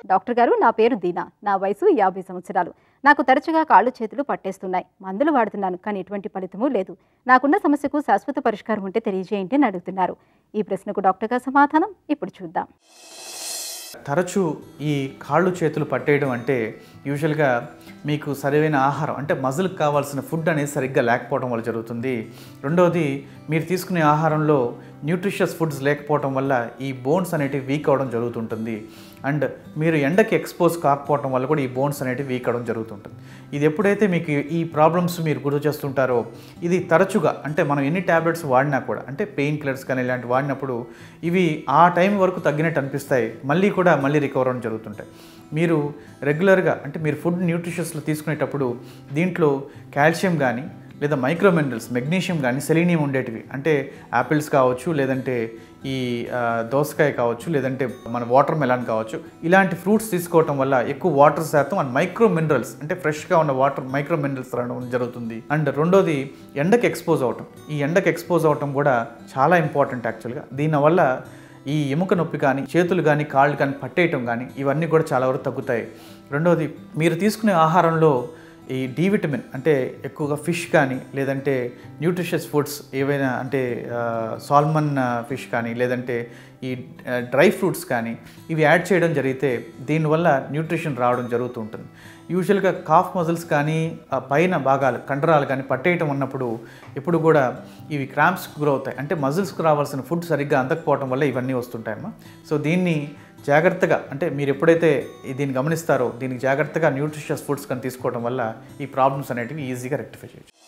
doctor గారు నా పేరు దీనా నా వయసు యాభై సంవత్సరాలు నాకు తరచుగా కాళ్ళు చేతులు పట్టేస్తున్నాయి మందులు వాడుతున్నాను కానీ ఎటువంటి ఫలితమూ లేదు నాకున్న సమస్యకు శాశ్వత పరిష్కారం ఉంటే తెలియజేయండి అని అడుగుతున్నారు ఈ ప్రశ్నకు డాక్టర్ గారు సమాధానం ఇప్పుడు చూద్దాం తరచూ ఈ కాళ్ళు చేతులు పట్టేయడం అంటే యూజువల్గా మీకు సరైన ఆహారం అంటే మజిల్కి కావాల్సిన ఫుడ్ అనేది సరిగ్గా లేకపోవడం వల్ల జరుగుతుంది రెండవది మీరు తీసుకునే ఆహారంలో న్యూట్రిషియస్ ఫుడ్స్ లేకపోవడం వల్ల ఈ బోన్స్ అనేటివి వీక్ అవడం జరుగుతుంటుంది అండ్ మీరు ఎండకి ఎక్స్పోజ్ కాకపోవడం వల్ల కూడా ఈ బోన్స్ అనేటివి వీక్ అవడం జరుగుతుంటుంది ఇది ఎప్పుడైతే మీకు ఈ ప్రాబ్లమ్స్ మీరు గుర్తు చేస్తుంటారో ఇది తరచుగా అంటే మనం ఎన్ని ట్యాబ్లెట్స్ వాడినా కూడా అంటే పెయిన్ కిల్లర్స్ కానీ ఇలాంటి వాడినప్పుడు ఇవి ఆ టైం వరకు తగ్గినట్టు అనిపిస్తాయి మళ్ళీ కూడా మళ్ళీ రికవర్ అవ్వడం జరుగుతుంటాయి మీరు రెగ్యులర్గా అంటే మీరు ఫుడ్ న్యూట్రిషన్స్లో తీసుకునేటప్పుడు దీంట్లో కాల్షియం కానీ లేదా మైక్రో మినరల్స్ మెగ్నీషియం కానీ సెలీనియం ఉండేటివి అంటే యాపిల్స్ కావచ్చు లేదంటే ఈ ఆ, దోసకాయ కావచ్చు లేదంటే మన వాటర్ మెలాన్ కావచ్చు ఇలాంటి ఫ్రూట్స్ తీసుకోవటం వల్ల ఎక్కువ వాటర్ శాతం అండ్ మైక్రో మినరల్స్ అంటే ఫ్రెష్గా ఉన్న వాటర్ మైక్రో మినరల్స్ రావడం జరుగుతుంది అండ్ రెండోది ఎండకి ఎక్స్పోజ్ అవటం ఈ ఎండకి ఎక్స్పోజ్ అవటం కూడా చాలా ఇంపార్టెంట్ యాక్చువల్గా దీనివల్ల ఈ ఎముక నొప్పి కానీ చేతులు కానీ కాళ్ళు కానీ పట్టేయటం కానీ ఇవన్నీ కూడా చాలా వరకు తగ్గుతాయి రెండవది మీరు తీసుకునే ఆహారంలో ఈ డి విటమిన్ అంటే ఎక్కువగా ఫిష్ కానీ లేదంటే న్యూట్రిషియస్ ఫుడ్స్ ఏవైనా అంటే సాల్మన్ ఫిష్ కానీ లేదంటే ఈ డ్రై ఫ్రూట్స్ కానీ ఇవి యాడ్ చేయడం జరిగితే దీనివల్ల న్యూట్రిషన్ రావడం జరుగుతూ ఉంటుంది యూజువల్గా కాఫ్ మజిల్స్ కానీ ఆ పైన భాగాలు కండరాలు కానీ పట్టేయటం ఉన్నప్పుడు ఎప్పుడు కూడా ఇవి క్రాంప్స్కి గురవుతాయి అవుతాయి అంటే మజిల్స్కి రావాల్సిన ఫుడ్ సరిగ్గా అందకపోవడం వల్ల ఇవన్నీ వస్తుంటాయమ్మా సో దీన్ని జాగ్రత్తగా అంటే మీరు ఎప్పుడైతే ఈ- దీన్ని గమనిస్తారో దీనికి జాగ్రత్తగా న్యూట్రిషియస్ ఫుడ్స్ కానీ తీసుకోవడం వల్ల ఈ ప్రాబ్లమ్స్ అనేటివి ఈజీగా రెక్టిఫై చేయొచ్చు